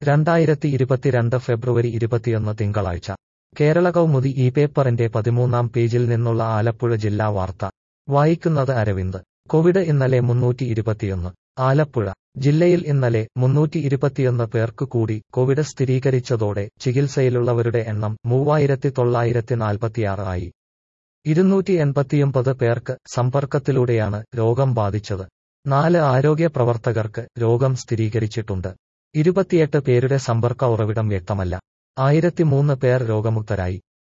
രണ്ടായിരത്തി ഇരുപത്തിരണ്ട് ഫെബ്രുവരി ഇരുപത്തിയൊന്ന് തിങ്കളാഴ്ച കേരള കൗമുദി ഈ പേപ്പറിന്റെ പതിമൂന്നാം പേജിൽ നിന്നുള്ള ആലപ്പുഴ ജില്ലാ വാർത്ത വായിക്കുന്നത് അരവിന്ദ് കോവിഡ് ഇന്നലെ മുന്നൂറ്റി ഇരുപത്തിയൊന്ന് ആലപ്പുഴ ജില്ലയിൽ ഇന്നലെ മുന്നൂറ്റി ഇരുപത്തിയൊന്ന് പേർക്ക് കൂടി കോവിഡ് സ്ഥിരീകരിച്ചതോടെ ചികിത്സയിലുള്ളവരുടെ എണ്ണം മൂവായിരത്തി തൊള്ളായിരത്തി നാൽപ്പത്തിയാറ് ആയി ഇരുന്നൂറ്റി എൺപത്തിയൊമ്പത് പേർക്ക് സമ്പർക്കത്തിലൂടെയാണ് രോഗം ബാധിച്ചത് നാല് ആരോഗ്യ പ്രവർത്തകർക്ക് രോഗം സ്ഥിരീകരിച്ചിട്ടുണ്ട് ഇരുപത്തിയെട്ട് പേരുടെ സമ്പർക്ക ഉറവിടം വ്യക്തമല്ല ആയിരത്തി മൂന്ന് പേർ രോഗമുക്തരായി